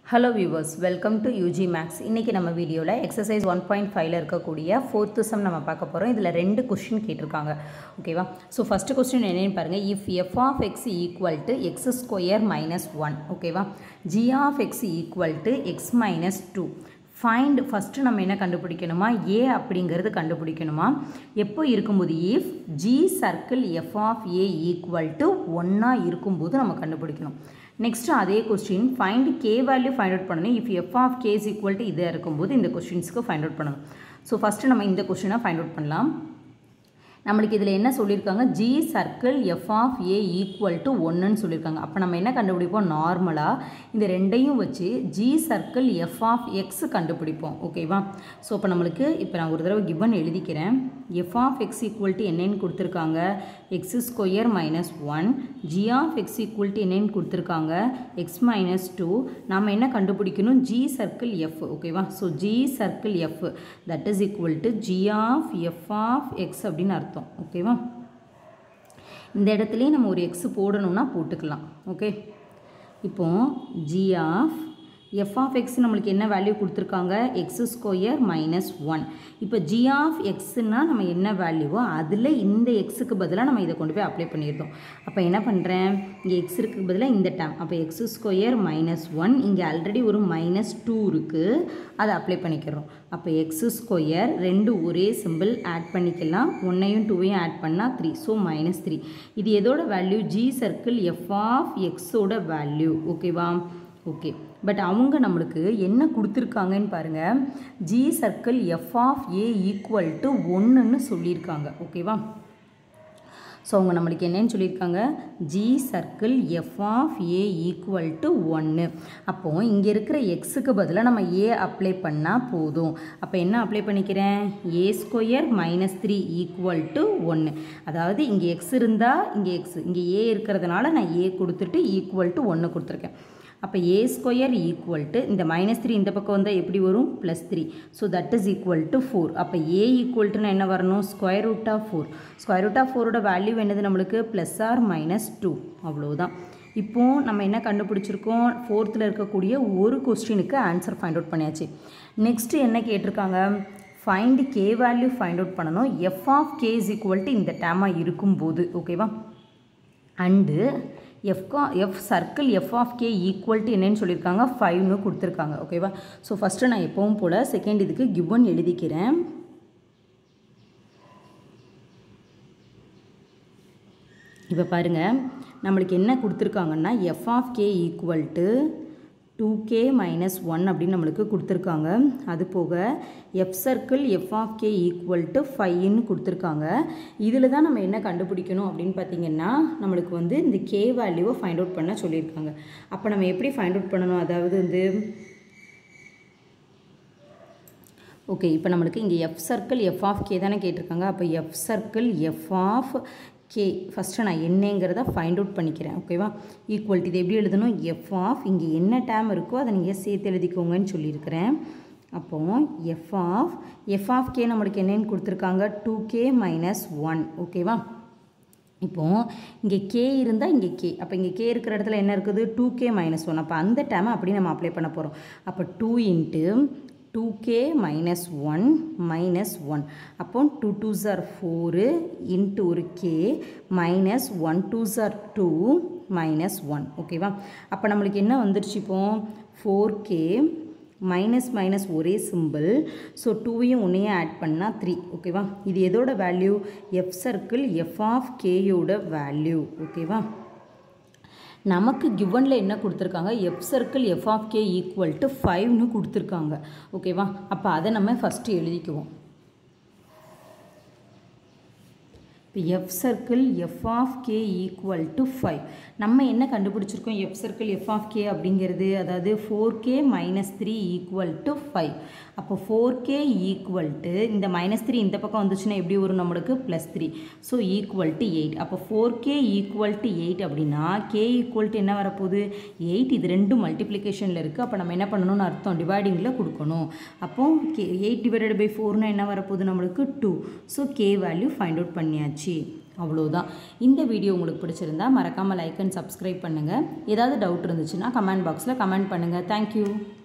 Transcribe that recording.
hello viewers welcome to U G Max இன்றைக்கி நம்ம வீடியோவில் எக்ஸசைஸ் ஒன் பாயிண்ட் ஃபைவ்ல இருக்கக்கூடிய ஃபோர்த்து சம் நம்ம பார்க்க போகிறோம் இதில் ரெண்டு கொஸ்டின் கேட்டிருக்காங்க ஓகேவா ஸோ ஃபஸ்ட்டு கொஸ்டின் என்னென்னு பாருங்கள் if f of x equal to x square minus one ஓகேவா g of x equal to x minus two find first நம்ம என்ன கண்டுபிடிக்கணுமா ஏ அப்படிங்கிறது கண்டுபிடிக்கணுமா எப்போ இருக்கும்போது if g circle f of a equal to ஒன்றா இருக்கும்போது நம்ம கண்டுபிடிக்கணும் நெக்ஸ்ட்டு அதே question find k value find out பண்ணணும் if f of k is equal to இதாக இருக்கும்போது இந்த கொஸ்டின்ஸ்க்கு ஃபைண்ட் அவுட் பண்ணணும் ஸோ ஃபஸ்ட்டு நம்ம இந்த கொஸ்டினை ஃபைண்ட் அவுட் பண்ணலாம் நம்மளுக்கு இதில் என்ன சொல்லியிருக்காங்க g circle f of a equal to ஒன்றுன்னு சொல்லியிருக்காங்க அப்போ நம்ம என்ன கண்டுபிடிப்போம் நார்மலாக இந்த ரெண்டையும் வச்சு g circle f of x கண்டுபிடிப்போம் ஓகேவா ஸோ இப்போ நம்மளுக்கு இப்போ நான் ஒரு தடவை கிவன் எழுதிக்கிறேன் f of x equal to என்னன்னு கொடுத்துருக்காங்க x square minus one g of x equal to என்னன்னு கொடுத்துருக்காங்க எக்ஸ் மைனஸ் டூ நம்ம என்ன கண்டுபிடிக்கணும் ஜி சர்க்கிள் எஃப் ஓகேவா so g circle f that is equal to g of f of x அப்படின்னு அர்த்தம் ஓகேவா இந்த இடத்துலையும் நம்ம ஒரு எக்ஸ் போடணும்னா போட்டுக்கலாம் ஓகே இப்போ g of f of x நம்மளுக்கு என்ன வேல்யூ கொடுத்துருக்காங்க எக்ஸ் ஸ்கொயர் மைனஸ் ஒன் இப்போ ஜி ஆஃப் எக்ஸ்னால் நம்ம என்ன வேல்யூவோ அதில் இந்த எக்ஸுக்கு பதிலாக நம்ம இதை கொண்டு போய் அப்ளை பண்ணியிருந்தோம் அப்போ என்ன பண்ணுறேன் இங்கே எக்ஸ் இருக்கு பதிலாக இந்த டேம் அப்போ எக்ஸ் ஸ்கொயர் மைனஸ் ஒன் இங்கே ஆல்ரெடி ஒரு மைனஸ் டூ இருக்குது அதை அப்ளை பண்ணிக்கிறோம் அப்போ எக்ஸ் ஸ்கொயர் ரெண்டு ஒரே சிம்பிள் ஆட் பண்ணிக்கலாம் ஒன்னையும் டூவையும் ஆட் பண்ணால் த்ரீ ஸோ மைனஸ் த்ரீ இது எதோட value g circle f of எக்ஸோட வேல்யூ ஓகேவா ஓகே பட் அவங்க நம்மளுக்கு என்ன கொடுத்துருக்காங்கன்னு பாருங்கள் g circle f of a equal to ஒன்றுன்னு சொல்லியிருக்காங்க ஓகேவா ஸோ அவங்க நம்மளுக்கு என்னன்னு சொல்லியிருக்காங்க g circle f of a equal to ஒன்று அப்போது இங்கே இருக்கிற எக்ஸுக்கு பதிலாக நம்ம ஏ அப்ளை பண்ணால் போதும் அப்போ என்ன அப்ளை பண்ணிக்கிறேன் a square minus three equal to ஒன்று அதாவது இங்கே எக்ஸ் இருந்தால் இங்கே எக்ஸ் இங்கே ஏ இருக்கிறதுனால நான் ஏ கொடுத்துட்டு ஈக்குவல் டு ஒன்று கொடுத்துருக்கேன் அப்போ ஏ ஸ்கொயர் ஈக்குவல் டு இந்த மைனஸ் த்ரீ இந்த பக்கம் வந்தால் எப்படி வரும் plus three so that is equal to four அப்போ ஏ ஈக்குவல் டுனா என்ன வரணும் square root of four square root of ஃபோரோட வேல்யூ என்னது நம்மளுக்கு ப்ளஸ் ஆர் மைனஸ் டூ அவ்வளோதான் இப்போது நம்ம என்ன கண்டுபிடிச்சிருக்கோம் ஃபோர்த்தில் இருக்கக்கூடிய ஒரு கொஸ்டினுக்கு ஆன்சர் ஃபைண்ட் அவுட் பண்ணியாச்சு நெக்ஸ்ட்டு என்ன கேட்டிருக்காங்க find k value find out பண்ணணும் f of k is equal to இந்த டேமாக இருக்கும்போது ஓகேவா அண்டு எஃப்கா f circle f of k equal to என்னன்னு சொல்லியிருக்காங்க ஃபைவ்னு கொடுத்துருக்காங்க ஓகேவா ஸோ ஃபஸ்ட்டு நான் எப்பவும் போல் செகண்ட் இதுக்கு கிவன் எழுதிக்கிறேன் இப்போ பாருங்கள் நம்மளுக்கு என்ன கொடுத்துருக்காங்கன்னா f of k equal to two k minus one அப்படின்னு நம்மளுக்கு கொடுத்துருக்காங்க அது போக f circle f of k equal to ஃபைன்னு கொடுத்துருக்காங்க இதில் தான் நம்ம என்ன கண்டுபிடிக்கணும் அப்படின்னு பார்த்தீங்கன்னா நம்மளுக்கு வந்து இந்த கே வேல்யூவை ஃபைண்ட் அவுட் பண்ண சொல்லியிருக்காங்க அப்போ நம்ம எப்படி ஃபைண்ட் அவுட் பண்ணணும் அதாவது வந்து ஓகே இப்போ நம்மளுக்கு இங்கே f circle f of k தானே கேட்டிருக்காங்க அப்போ f circle f of k first நான் என்னங்கிறத ஃபைண்ட் அவுட் பண்ணிக்கிறேன் ஓகேவா ஈக்குவல் இது எப்படி எழுதணும் எஃப் ஆஃப் இங்கே என்ன டேம் இருக்கோ அதை நீங்கள் சேர்த்து எழுதிக்கோங்கன்னு சொல்லியிருக்கிறேன் அப்போது f of f of k நம்மளுக்கு என்னென்னு கொடுத்துருக்காங்க டூ கே மைனஸ் ஒன் ஓகேவா இப்போது இங்கே கே இருந்தால் இங்கே கே அப்போ இங்கே கே இருக்கிற இடத்துல என்ன இருக்குது டூ கே மைனஸ் ஒன் அப்போ அந்த டேமை அப்படி நம்ம அப்ளை பண்ண போகிறோம் அப்போ two into two k minus one minus one அப்போ two two are four into ஒரு k minus one two are two minus one ஓகேவா அப்போ நம்மளுக்கு என்ன வந்துருச்சு இப்போ ஃபோர் கே மைனஸ் மைனஸ் ஒரே சிம்பிள் ஸோ டூவையும் ஒன்றையும் ஆட் பண்ணால் த்ரீ ஓகேவா இது எதோட value f circle f of கேயோட வேல்யூ ஓகேவா நமக்கு கிவனில் என்ன கொடுத்துருக்காங்க f circle f of k equal to ஃபைவ்னு கொடுத்துருக்காங்க ஓகேவா அப்போ அதை நம்ம ஃபஸ்ட்டு எழுதிக்குவோம் இப்போ f circle f of k equal to five நம்ம என்ன கண்டுபிடிச்சிருக்கோம் f circle f of k அப்படிங்கிறது அதாவது four k minus three equal to five அப்போ ஃபோர் கே ஈக்குவல் டு இந்த மைனஸ் த்ரீ இந்த பக்கம் வந்துச்சுன்னா எப்படி வரும் நம்மளுக்கு plus three so equal to eight அப்போ four k equal to eight அப்படின்னா கே ஈக்குவல் டு என்ன வரப்போகுது எயிட் இது ரெண்டும் மல்டிப்ளிகேஷனில் இருக்குது அப்போ நம்ம என்ன பண்ணணும்னு அர்த்தம் டிவைடிங்கில் கொடுக்கணும் அப்போ கே எயிட் டிவைடட் பை ஃபோர்னால் என்ன வரப்போகுது நம்மளுக்கு two so k value find out பண்ணியாச்சு அவ்வளோதான் இந்த வீடியோ உங்களுக்கு பிடிச்சிருந்தா மறக்காமல் லைக் அண்ட் சப்ஸ்கிரைப் பண்ணுங்கள் ஏதாவது டவுட் இருந்துச்சுன்னா கமெண்ட் பாக்ஸில் கமெண்ட் பண்ணுங்கள் தேங்க்யூ